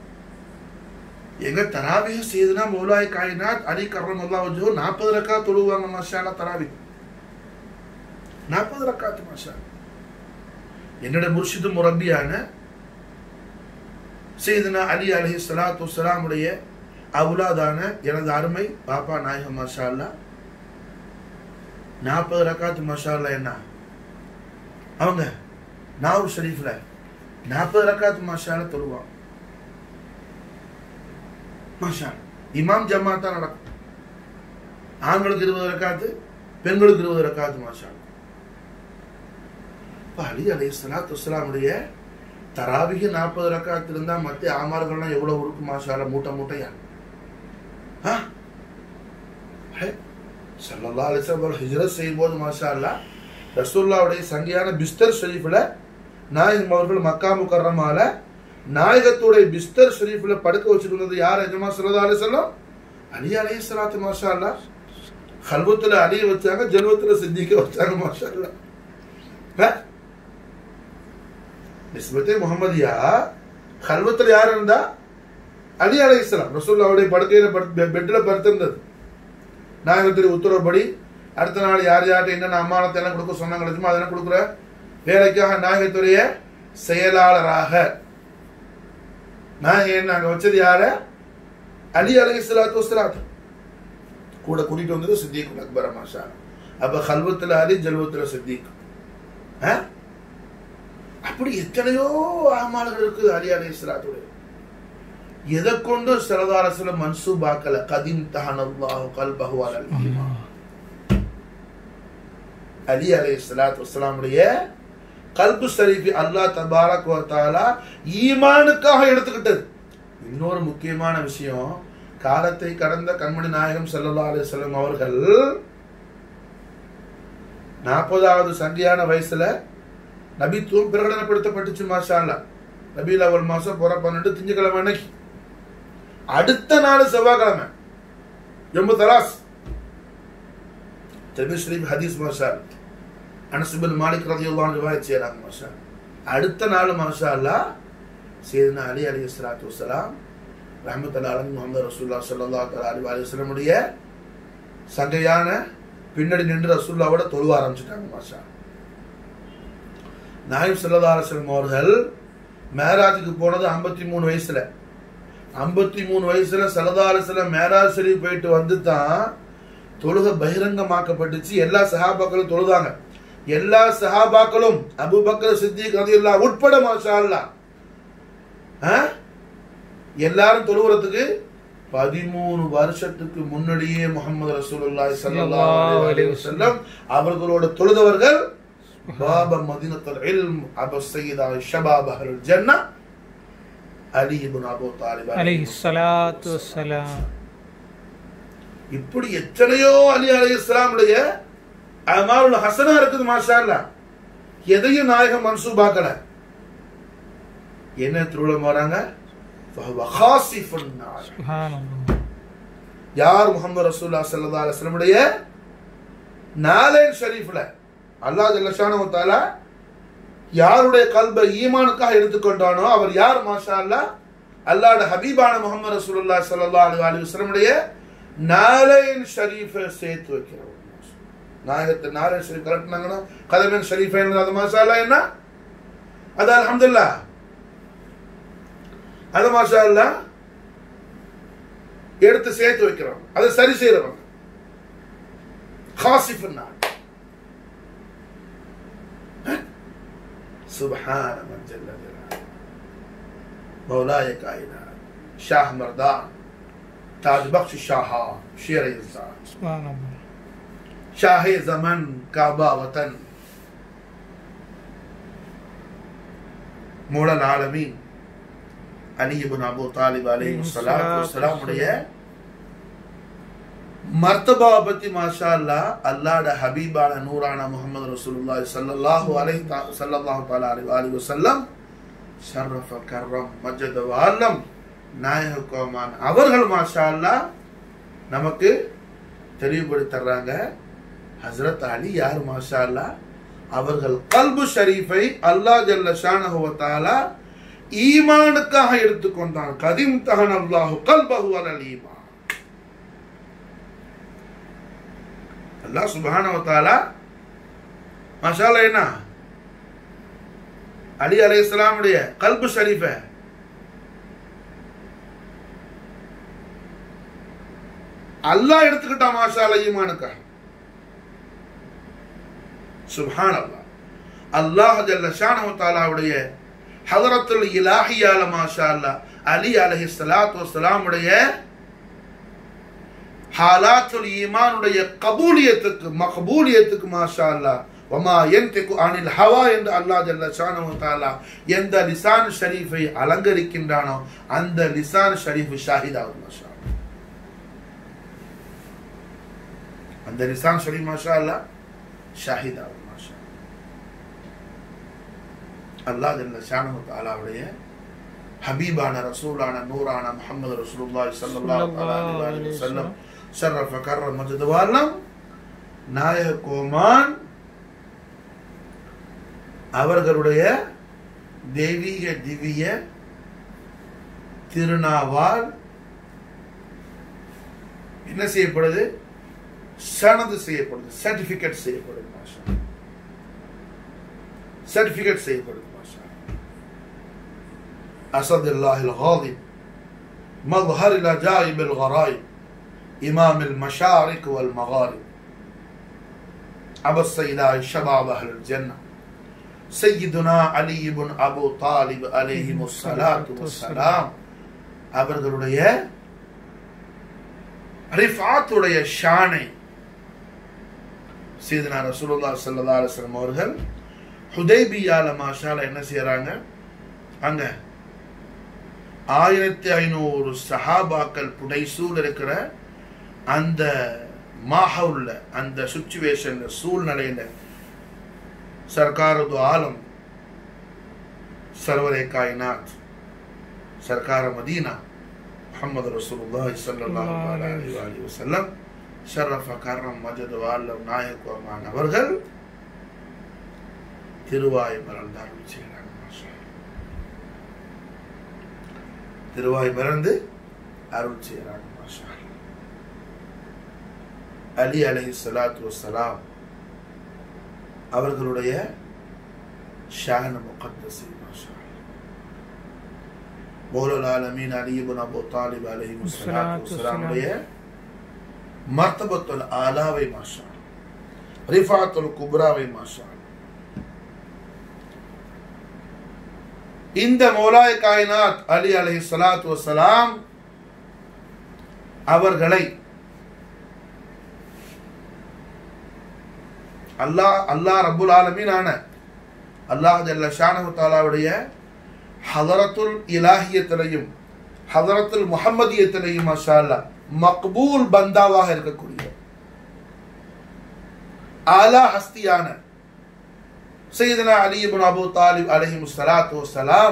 எங்க தராவிய செய்தனா மௌலாய் காயினாத் அலி கர்ரம் அல்லா வஜோ நாற்பது ரக்கா தொழுவாங்க மாஷா தராவி நாற்பது ரக்காத்து மாஷா என்னோட முர்ஷிது முரப்பியான செய்தனா அலி அலஹி சலாத்து வலாமுடைய அவுலாதான எனது அருமை பாப்பா நாயகம் மாஷா அல்லா நாற்பது ரக்காத்து மாஷா அல்லா என்ன அவங்க நாவூர் ஷரீஃப்ல நாற்பது ரக்காத்து மாஷா அல்லா தொழுவாங்க மாஷா இமாம் ஜமாத்தா நடக்கும் ஆண்களுக்கு இருபது ரக்காத்து பெண்களுக்கு இருபது ரக்காத்து மாஷா இப்ப அலி அலை சலாத்து வஸ்லாமுடைய தராபிக்கு நாற்பது ரக்காத்து இருந்தா மத்திய ஆமார்கள்லாம் எவ்வளவு இருக்கு மாஷால மூட்டை மூட்டையா ஆ? ஹே, ஸல்லல்லாஹு அலைஹி வஸல்லம் ஹிஜ்ரத் செய்யும் போது மாஷா அல்லா ரசூல்லாவுடைய சங்கியான பிஸ்தர் ஷரீஃப்ல நாயகம் அவர்கள் மக்கா முக்கர்ரமால நாயகத்துடைய பிஸ்தர் ஷரீஃப்ல படுக்க வச்சிருந்தது யார் எஜமா சல்லா அலி சொல்லம் அலி அலைஹி ஸலாத்து மாஷா அல்லா கல்வத்துல அலிய வச்சாங்க ஜல்வத்துல சித்திக்க வச்சாங்க மாஷா அல்லா ஆ? நிஸ்பத்தே முகமதியா கல்வத்துல யார் இருந்தா அலி அலை இஸ்லாம் ரசூல்லாவுடைய படுக்கையில படுத்து பெட்ல படுத்திருந்தது நாயகத்துடைய உத்தரவுப்படி அடுத்த நாள் யார் யார்கிட்ட என்னென்ன அம்மானத்தை எல்லாம் கொடுக்க சொன்னாங்க நிஜமா அதெல்லாம் கொடுக்குற வேலைக்காக நாயகத்துடைய செயலாளராக நாயகன் நாங்க வச்சது யார அலி அலை இஸ்லாத்து வஸ்லாத்து கூட கூட்டிட்டு வந்தது சித்திக் அக்பர் மாஷா அப்ப கல்வத்துல அலி ஜல்வத்துல சித்திக் ஆ? அப்படி எத்தனையோ அமால்கள் இருக்குது அலி அலி இஸ்லாத்துடைய எதை கொண்டு சரதாரசில மன்சூபாக்கல கதிம் தஹனல்லாஹு கல்பஹு அலல் ஈமான் அலி அலைஹி ஸலாத்து வஸலாமுடைய கல்பு ஷரீஃபி அல்லாஹ் தபாரக் வ தஆலா ஈமானுக்காக எடுத்துக்கிட்டது இன்னொரு முக்கியமான விஷயம் காலத்தை கடந்த கண்மணி நாயகம் ஸல்லல்லாஹு அலைஹி வஸல்லம் அவர்கள் நாற்பதாவது சண்டியான வயசுல நபித்துவம் பிரகடனப்படுத்தப்பட்டுச்சு மாஷா அல்லாஹ் நபியில் அவல் மாசம் புற பன்னெண்டு திங்கக்கிழமை அன்னைக்கு அடுத்த நாள் செவ்வாய்க்கிழமை ஜம்மு தலாஸ் திருமி ஷரீப் ஹதீஸ் மாஷா அனசுபின் மாலிக் ரதியுல்லான் ரிவாயத் செய்யறாங்க மாஷா அடுத்த நாள் மாஷா அல்லா சீதனா அலி அலி இஸ்லாத்து வசலாம் ரஹமத்துல்லா அலன் முகமது ரசூல்லா சல்லா தலா அலி அலி வசலமுடைய சங்கையான பின்னாடி நின்று ரசூல்லாவோட தொழுவ ஆரம்பிச்சிட்டாங்க மாஷா நாயிம் சல்லா அலுவலம் அவர்கள் மேராஜுக்கு போனது ஐம்பத்தி மூணு வயசுல ஐம்பத்தி மூணு வயசுல சல்லா அலுவலம் மேராஜ் ஷரீஃப் போயிட்டு வந்து தான் தொழுக பகிரங்கமாக்கப்பட்டுச்சு எல்லா சஹாபாக்களும் தொழுதாங்க எல்லா சஹாபாக்களும் அபுபக்கர் சித்திக் ரதியுல்லா உட்பட மாஷா அல்லா எல்லாரும் தொழுவுறதுக்கு பதிமூணு வருஷத்துக்கு முன்னாடியே முகமது ரசூலுல்லாஹி ஸல்லல்லாஹு அலைஹி வஸல்லம் அவர்களோட தொழுதவர்கள் பாப மதீனத்துல் இல்ம் அபு சய்யிதா ஷபாப் அஹ்லுல் ஜன்னah அலி இப்னு அபூ தாலிப் அலைஹி ஸலாத்து வஸ்ஸலாம் இப்படி எத்தனையோ அலி அலைஹிஸ்ஸலாமுடைய அமாலுல் ஹசனா இருக்குது மாஷா அல்லாஹ் எதையும் நாயகம் மன்சூபாக்கல என்ன திருவிழம் வராங்க فهو خاصف النار சுப்ஹானல்லாஹ் யார் முகமது ரசூல்லா ஸல்லல்லாஹு அலைஹி வஸல்லமுடைய நாலேன் ஷரீஃப்ல அல்லாஹ் ஜல்லஷானஹு தஆலா யாருடைய கல்பை ஈமானுக்காக எடுத்துக்கொண்டானோ அவர் யார் மாஷா அல்லாஹ் அல்லாஹ்வுடைய ஹபீபான முகமது ரசூலுல்லாஹி ஸல்லல்லாஹு அலைஹி வஸல்லமுடைய நாலேன் ஷரீஃபை சேர்த்து வைக்கிறவர் நாயகத்தை நாலேன் ஷரீஃப் கலட்டினாங்கன்னா கதமேன் ஷரீஃபை அது மாஷா அல்லாஹ் என்ன அது அல்ஹம்துலில்லாஹ் அது மாஷா அல்லாஹ் எடுத்து சேர்த்து வைக்கிறவங்க அதை சரி செய்யறவங்க خاصف النار سبحان من جل جلاله مولاي كائنات شاه مردان تاج بخش شاہا شیر انسان சுப்ஹானல்லாஹ் شاہ زمن کعبہ وطن مولا العالمین அலி இப்னு அபூ தாலிப் அலைஹி ஸலாத்து வஸலாம் உடைய மர்த்தபாவை பத்தி மாஷா அல்லாஹ் அல்லாஹ்ட ஹபீபான நூரான முஹம்மது ரசூலுல்லாஹி ஸல்லல்லாஹு அலைஹி தா- ஸல்லல்லாஹு தஆலா அலைஹி வஆலிஹி வஸல்லம் ஷர்ரஃப கர்ரம் மஜ்ஜத வஅல்லம் நாயக கோமான் அவர்கள் மாஷா அல்லாஹ் நமக்கு தெளிவுபடுத்தி தர்றாங்க ஹஸ்ரத் அலி யார் மாஷா அல்லாஹ் அவர்கள் கல்பு ஷரீஃபை அல்லாஹ் ஜல்ல ஷானஹு வ தஆலா ஈமானுக்காக எடுத்துக்கொண்டான் கதிம் தஹன் அல்லாஹு கல்பஹு அலல் ஈமான் அல்லாஹ் சுப்ஹானஹு வ தஆலா மாஷா அல்லாஹ் என்ன அலி அலைஹிஸ்ஸலாமுடைய கல்பு ஷரீஃபை அல்லாஹ் எடுத்துக்கிட்டான் மாஷா அல்லாஹ் ஈமானுக்காக சுப்ஹான் அல்லாஹ் அல்லாஹ் ஜல்ல ஷானஹு தாலாவுடைய ஹதரத்துல் இலாஹியால மாஷா அல்லாஹ் அலி அலைஹி ஸலாத்து வஸலாமுடைய ஹாலாத்துல் ஈமானுடைய கபூலியத்துக்கு மக்பூலியத்துக்கு மாஷா அல்லாஹ் வமா யன்திகு அனில் ஹவா என்று அல்லாஹ் ஜல்ல ஷானஹு தஆலா எந்த லிசான் ஷரீஃபை அலங்கரிக்கின்றானோ அந்த லிசான் ஷரீஃப் ஷாஹிதாகும் மாஷா அல்லாஹ். அந்த லிசான் ஷரீஃப் மாஷா அல்லாஹ் ஷாஹிதாகும் மாஷா அல்லாஹ். அல்லாஹ் ஜல்ல ஷானஹு தஆலாவுடைய ஹபீபான ரசூலான நூரான முஹம்மது ரசூலுல்லாஹி ஸல்லல்லாஹு அலைஹி வஸல்லம் ஷரஃப கர்ர மஜ்து வாலம் நாயக கோமான் அவர்களுடைய தெய்வீக திவ்ய திருநாவால் என்ன செய்யப்படுது சனது செய்யப்படுது சர்டிபிகேட் செய்யப்படுது மாஷா சர்டிபிகேட் செய்யப்படுது மாஷா أسد الله الغاضب مظهر العجائب الغرائب إمام المشارق والمغارب أبو السيداء شباب أهل الجنة سيدنا علي بن أبو طالب عليهم الصلاة والسلام அவர்களுடைய ரிஃபாத்துடைய ஷானை சீதனா ரசூலுல்லாஹ் ஸல்லல்லாஹு அலைஹி வஸல்லம் அவர்கள் ஹுதைபியால மாஷால என்ன செய்யறாங்க அங்க ஆயிரத்தி ஐநூறு சஹாபாக்கள் புடைசூழ் இருக்கிற அந்த மாஹவுல்ல அந்த சுச்சுவேஷன்ல சூழ்நிலையில சர்க்காரது ஆலம் சர்வரே காயினாத் சர்க்கார மதீனா முஹம்மது ரசூலுல்லாஹி ஸல்லல்லாஹு அலைஹி வஸல்லம் வஸல்லம் ஷரஃப கர்ரம் மஜத் வால்லம் நாயக்குமான் அவர்கள் திருவாய் மலர்ந்து அருள் செய்கிறாங்க மாஷா அல்லாஹ். திருவாய் மலர்ந்து அருள் செய்கிறாங்க மாஷா அல்லாஹ். அலி அலைஹி ஸலாத்து வஸ்ஸலாம் அவர்களுடைய ஷான முகத்தசி மாஷா அல்லாஹ். மௌலல் ஆலமீன் அலி இப்னு அபூ தாலிப் அலைஹி ஸலாத்து ஸலாத்து வஸ்ஸலாமுடைய மர்த்தபத்துல் ஆலாவை மாஷா அல்லாஹ். ரிஃபாத்துல் குப்ராவை மாஷா அல்லாஹ். இந்த மௌலாய் காயினாத் அலி அலைஹி ஸலாத்து வஸ்ஸலாம் அவர்களை அல்லாஹ் அல்லாஹ் ரப்புல் ஆலமீன் ஆன அல்லாஹ் ஜல்ல ஷானஹு தஆலாவுடைய ஹதரத்துல் இலாஹியத்திலையும் ஹதரத்துல் முஹம்மதியத்திலையும் மாஷா அல்லாஹ் மக்பூல் பந்தாவாக இருக்கக்கூடிய ஆலா ஹஸ்தியான சையதனா அலி இப்னு அபூ தாலிப் அலைஹிம் ஸலாத்து வஸ்ஸலாம்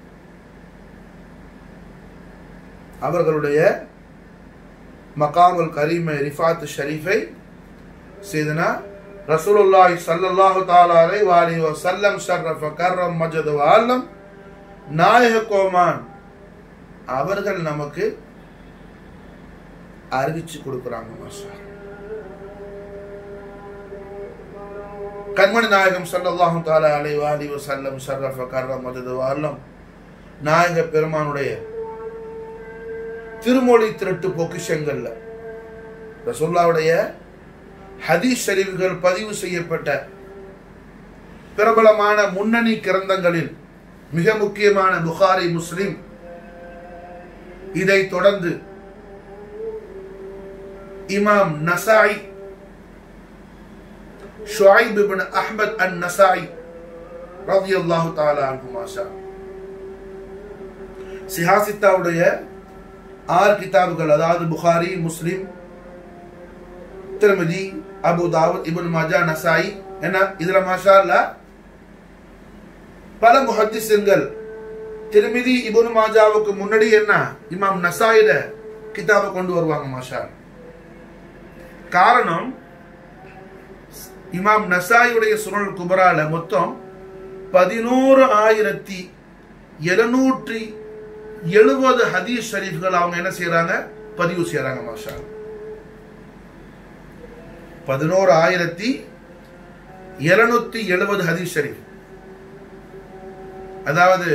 அவர்களுடைய மகாமுல் கரீமை ரிஃபாத் ஷரீஃபை சையதனா ரசூலுல்லாஹி ஸல்லல்லாஹு தஆலா அலைஹி வஆலிஹி வஸல்லம் ஷர்ரஃப கர்ரம் மஜத வஅல்லம் நாயக கோமான் அவர்கள் நமக்கு அறிவிச்சு கொடுக்குறாங்க மாஷா கண்மணி நாயகம் ஸல்லல்லாஹு தஆலா அலைஹி வஆலிஹி வஸல்லம் ஷர்ரஃப கர்ரம் மஜத வஅல்லம் நாயக பெருமானுடைய திருமொழி திரட்டு பொக்கிஷங்கள்ல ரசூல்லாவுடைய ஹதீஸ் ஷரீஃப்கள் பதிவு செய்யப்பட்ட பிரபலமான முன்னணி கிரந்தங்களில் மிக முக்கியமான புகாரி முஸ்லிம் இதை தொடர்ந்து இமாம் நசாய் ஷுஐப் இப்னு அஹ்மத் அன் நசாய் ரலியல்லாஹு தஆலா அன்ஹு மாஷா சிஹாசித்தாவுடைய ஆறு கிதாபுகள் அதாவது புகாரி முஸ்லிம் திருமதி அபு தாவூத் இப்னு மாஜா நசாய் என்ன இதுல மாஷா அல்லாஹ் பல முஹத்திஸுங்கள் திருமிதி இப்னு மாஜாவுக்கு முன்னாடி என்ன இமாம் நசாயில கிதாபை கொண்டு வருவாங்க மாஷா அல்லாஹ். காரணம் இமாம் நசாயுடைய சுனல் குபரால மொத்தம் பதினோரு ஆயிரத்தி எழுநூற்றி எழுபது ஹதீஸ் ஷரீஃப்கள் அவங்க என்ன செய்யறாங்க பதிவு செய்யறாங்க மாஷா அல்லாஹ். பதினோரு ஆயிரத்தி எழுநூத்தி எழுபது ஹதீஸ் ஷரீஃப் அதாவது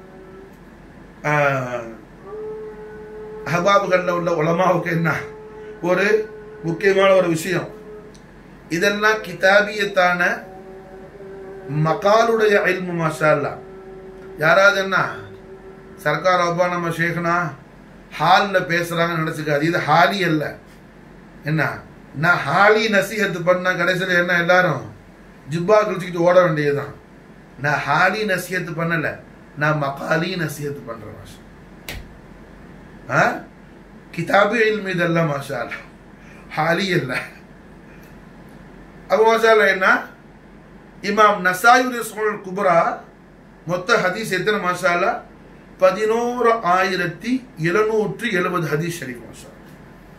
ஆஹ், அஹ்பாபுகள்ல உள்ள உலமாவுக்கு என்ன ஒரு முக்கியமான ஒரு விஷயம் இதெல்லாம் கிதாபியத்தான மகாலுடைய இல்மு மாஷா அல்லாஹ். யாராவது என்ன சர்க்கார் அப்பா நம்ம ஷேഖனா ஹாலில் பேசுறாங்கன்னு நினைச்சுக்காது இது ஹாலி அல்ல என்ன நான் ஹாலி நசீஹத்து பண்ண கடைசியில் என்ன எல்லாரும் ஜிப்பா கழிச்சுக்கிட்டு ஓட வேண்டியதுதான் நான் ஹாலி நசீஹத்து பண்ணல நான் மகாலி நசீஹத்து பண்றேன் மாஷா ஆ கிதாபு இல்மு இதெல்லாம் மாஷா அல்லாஹ். ஹாலி அல்ல அப்போ மாஷா அல்லாஹ் என்ன இமாம் நசாயுடைய சுமல் குபரா மொத்த ஹதீஸ் எத்தனை மாஷா அல்லாஹ்? பதினோரு ஆயிரத்தி எழுநூற்றி எழுபது ஹதீஸ் ஷரீஃப் மாஷா அல்லாஹ்.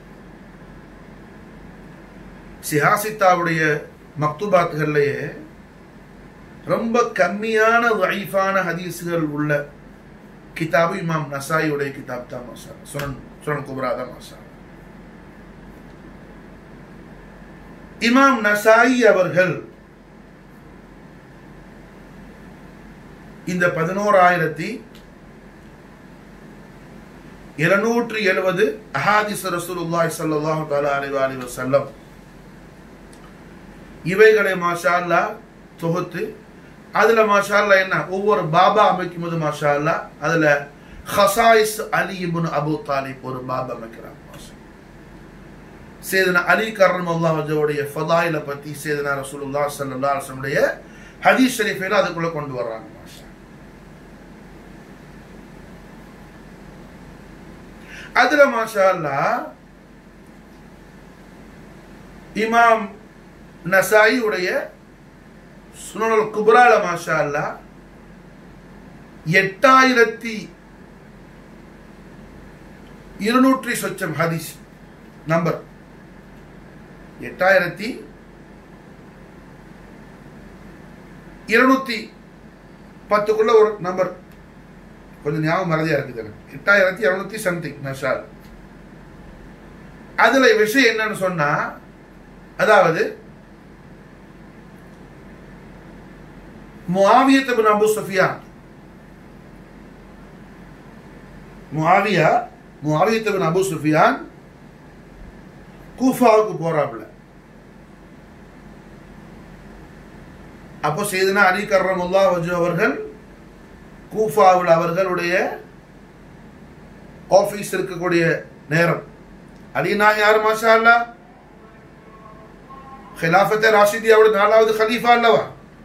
சிஹாசித்தாவுடைய மக்துபாத்துகள்லயே ரொம்ப கம்மியான வைஃபான ஹதீஸ்கள் உள்ள கிதாபு இமாம் நசாயியுடைய கிதாப் தான் மாஷா அல்லாஹ். சுனன் சுனன் குபரா தான் மாஷா அல்லாஹ். இமாம் நசாயி அவர்கள் இந்த பதினோராயிரத்தி இருநூற்றி எழுபது அஹாதிஸ் ரசூலுல்லாஹி ஸல்லல்லாஹு தஆலா அலைஹி வஸல்லம் வஸல்லம் இவைகளை மாஷா அல்லாஹ் தொகுத்து அதுல மாஷா அல்லாஹ் என்ன ஒவ்வொரு பாபா அமைக்கும் போது மாஷா அல்லாஹ் அதுல ஹசாயிஸ் அலி இப்னு அபு தாலிப் ஒரு பாப் அமைக்கிறாங்க சேதனா அலி கர்ரம் அல்லாஹுடைய ஃபதாயில பத்தி சேதனா ரசூலுல்லா ஸல்லல்லாஹு அலைஹி வஸல்லுடைய ஹதீஸ் ஷரீஃபில் அதுக்குள்ள கொண்டு வர்றாங்க மாஷா அதுல மாஷா அல்லாஹ் இமாம் நசாயி உடைய சுனல் குப்ரால மாஷா அல்லாஹ் எட்டாயிரத்தி இருநூற்றி சொச்சம் ஹதீஸ் நம்பர் எட்டாயிரத்தி இருநூத்தி பத்துக்குள்ள ஒரு நம்பர் கொஞ்சம் ஞாபகம் மறதியா இருக்குது எனக்கு எட்டாயிரத்தி இருநூத்தி சம்திங் நஷால் அதுல விஷயம் என்னன்னு சொன்னா அதாவது முஆவியத் இப்னு அபூ சுஃபியான் முஆவியா முஆவியத் இப்னு அபூ சுஃபியான் கூஃபாவுக்கு போறாப்புல அப்போ செய்தனா அலி கர்ரமுல்லா வஜு அவர்கள் கூஃபாவில் அவர்களுடைய ஆபீஸ் இருக்கக்கூடிய நேரம் அலினா யார் மாஷா அல்லா ஹிலாஃபத்தை ராஷிதியாவோட நாலாவது ஹலீஃபா அல்லவா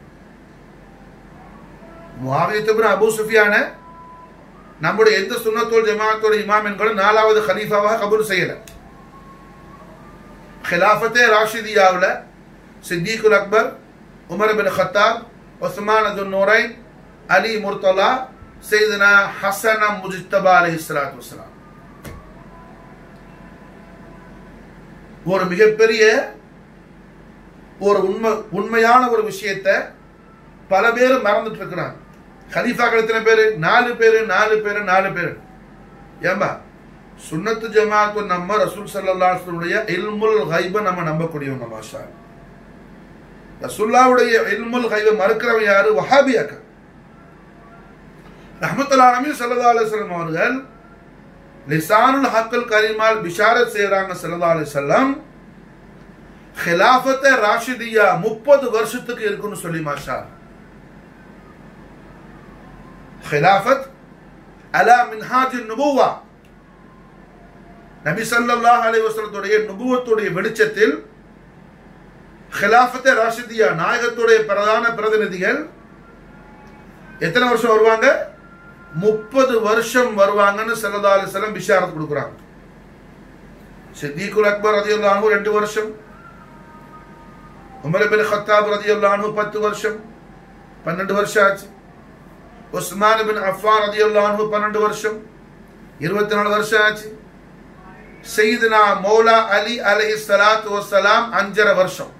முஆவியத்துபின் அபூ சுஃபியான நம்முடைய எந்த சுன்னத்தோல் ஜமாத்தோட இமாம் என்களும் நாலாவது ஹலீஃபாவாக கபூல் செய்யல ஹிலாஃபத்தே ராஷிதியாவில் சித்திகுல் அக்பர் உமர் பின் ஹத்தாப் உஸ்மான் அது நூரைன் அலி முர்தலா செய்தனா ஹசன முஜித்தபா அலி இஸ்லாத்து வஸ்லாம் ஒரு மிகப்பெரிய ஒரு உண்மை உண்மையான ஒரு விஷயத்தை பல பேர் மறந்துட்டு இருக்கிறாங்க ஹலீஃபாக்கள் எத்தனை பேரு நாலு பேரு நாலு பேரு நாலு பேரு ஏம்பா சுன்னத்து ஜமாத்து நம்ம ரசூல் சல்லாஹுடைய இல்முல் ஹைப நம்ம நம்பக்கூடியவங்க மாஷா ரசுல்லாவுடைய இல்முல் ஹைப மறுக்கிறவன் யாரு வஹாபியாக்கள் ரஹமத்துல்லாலமி சல்லா அலிஸ்லாம் அவர்கள் லிசானுல் ஹக்கல் கரிமால் பிஷாரத் செய்யறாங்க சல்லா அலிசல்லாம் ஹிலாஃபத்தை ராஷிதியா முப்பது வருஷத்துக்கு இருக்குன்னு சொல்லி மாஷா ஹிலாஃபத் அலா மின்ஹாஜ் நுபுவா நபி ஸல்லல்லாஹு அலைஹி வஸல்லத்துடைய நுபுவத்துடைய வெளிச்சத்தில் ஹிலாஃபத்தை ராஷிதியா நாயகத்துடைய பிரதான பிரதிநிதிகள் எத்தனை வருஷம் வருவாங்க முப்பது வருஷம் வருவாங்கன்னு சல்லா அலிஸ்லாம் பிஷாரத் கொடுக்குறாங்க சித்திகுல் அக்பர் ரதியுல்லாஹு ரெண்டு வருஷம் உமர் பின் ஹத்தாப் ரதியுல்லாஹு பத்து வருஷம் பன்னெண்டு வருஷம் ஆச்சு உஸ்மான் பின் அஃபான் ரதியுல்லாஹு பன்னெண்டு வருஷம் இருபத்தி நாலு வருஷம் ஆச்சு செய்தனா மௌலா அலி அலஹி சலாத்து வசலாம் அஞ்சரை வருஷம்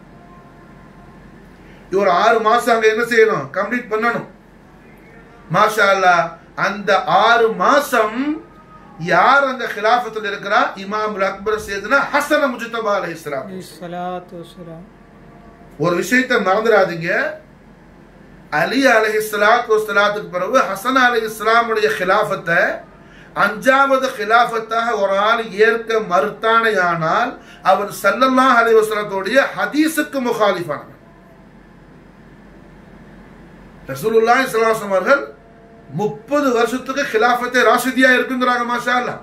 இவர் ஆறு மாசம் அங்க என்ன செய்யணும் கம்ப்ளீட் பண்ணணும் மாஷா அல்லா அந்த ஆறு மாசம் யார் அந்த கிலாஃபத்தில் இருக்கிறா இமாம் அக்பர் செய்தனா ஹசன முஜித்தபா அலை இஸ்லாம் சலாத்து வசலாம் ஒரு விஷயத்தை மறந்துடாதீங்க அலி அலஹி சலாத்து வசலாத்துக்கு பிறகு ஹசன் அலி இஸ்லாமுடைய கிலாஃபத்தை அஞ்சாவது கிலாஃபத்தாக ஒரு ஆள் ஏற்க மறுத்தானையானால் அவர் சல்லல்லாஹ் அலி வசலத்துடைய ஹதீஸுக்கு முகாலிஃபானவர் ரசூலுல்லாஹி ஸல்லல்லாஹு அவர்கள் முப்பது வருஷத்துக்கு கிலாஃபத்தை ராஷிதியா இருக்குங்கிறாங்க மாஷா அல்லாஹ்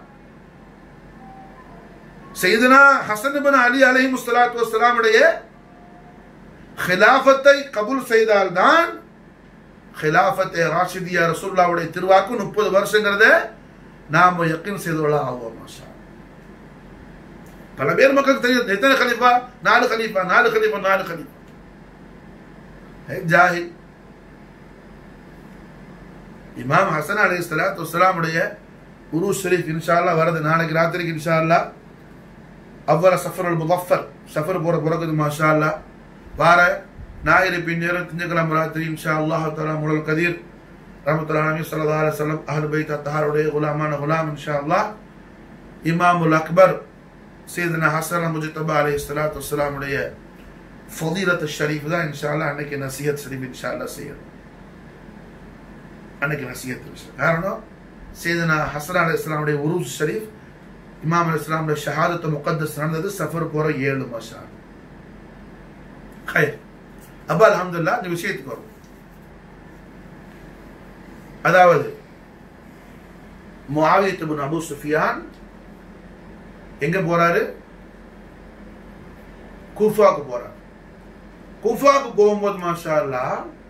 செய்தனா ஹசன் பின் அலி அலைஹி முஸ்ஸலாத்து வஸ்ஸலாமுடைய கிலாஃபத்தை கபூல் செய்தால்தான் கிலாஃபத்தை ராஷிதியா ரசூல்லாவுடைய திருவாக்கு முப்பது வருஷங்கிறத நாம யக்கீன் செய்துள்ள ஆவோம் மாஷா பல பேர் மக்களுக்கு தெரியும் எத்தனை கலீஃபா நாலு கலீஃபா நாலு கலீஃபா நாலு கலீஃபா ஜாஹில் இமாம் ஹசன் அலி சலாத் வசலாமுடைய உரு ஷரீஃப் இன்ஷா வரது நாளைக்கு ராத்திரிக்கு இன்ஷா அல்லா அவ்வளோ சஃபர் அல் முதஃபர் சஃபர் போகிற பிறகுது மாஷா அல்லா வார ஞாயிறு பின்னேரம் திங்கக்கிழமை ராத்திரி இன்ஷா அல்லாஹ் தலா முழல் கதீர் ரஹமத்துல்லா நபி சல்லா அலுவலம் அஹல் பைத் அத்தாருடைய குலாமான குலாம் இன்ஷா அல்லாஹ் இமாமுல் அக்பர் சீதனா ஹசன் முஜித்தபா அலி சலாத் வசலாமுடைய ஃபதீலத் ஷரீஃப் தான் இன்ஷா அல்லா அன்னைக்கு நசியத் ஷரீஃப் இன்ஷா அல்லா செய்யணும் அன்னைக்கு நசியத் விஷயம் காரணம் சேதனா ஹசன் அலி இஸ்லாமுடைய உருஸ் ஷரீஃப் இமாம் அலி இஸ்லாமுடைய ஷஹாதத்து முகத்தஸ் நடந்தது சஃபர் போற ஏழு மாசம் ஹை அப்ப அலமதுல்லா இந்த விஷயத்துக்கு வரும் அதாவது முஆவியத் இப்னு அபூ சுஃபியான் எங்க போறாரு கூஃபாக்கு போறார் கூஃபாக்கு போகும்போது மாஷா அல்லாஹ்